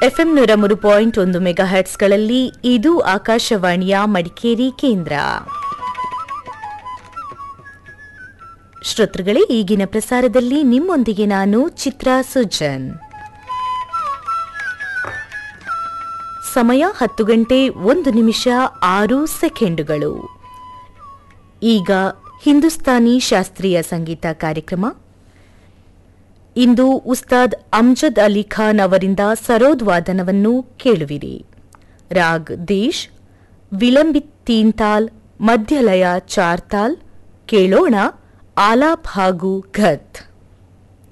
FM ನೂರ ಮೂರು point ಒಂದು ಮೆಗಾ ಹರ್ಟ್ಸ್ಗಳಲ್ಲಿ ಇದು ಆಕಾಶವಾಣಿಯ ಮಡಿಕೇರಿ ಕೇಂದ್ರ ಶ್ರೋತೃಗಳೇ ಈಗಿನ ಪ್ರಸಾರದಲ್ಲಿ ನಿಮ್ಮೊಂದಿಗೆ ನಾನು ಚಿತ್ರ ಸುಜನ್ ಸಮಯ ಹತ್ತು ಗಂಟೆ ಒಂದು ನಿಮಿಷ ಆರು ಸೆಕೆಂಡುಗಳು ಈಗ ಹಿಂದೂಸ್ತಾನಿ ಶಾಸ್ತ್ರೀಯ ಸಂಗೀತ ಕಾರ್ಯಕ್ರಮ ಇಂದು ಉಸ್ತಾದ್ ಅಮ್ಜದ್ ಅಲಿ ಖಾನ್ ಅವರಿಂದ ಸರೋದ್ ವಾದನವನ್ನು ಕೇಳುವಿರಿ ರಾಗ್ ದೇಶ್ ವಿಲಂಬಿತ್ ತೀನ್ತಾಲ್ ಮಧ್ಯಲಯ ಚಾರ್ತಾಲ್ ಕೇಳೋಣ ಆಲಾಪ್ ಹಾಗೂ ಘತ್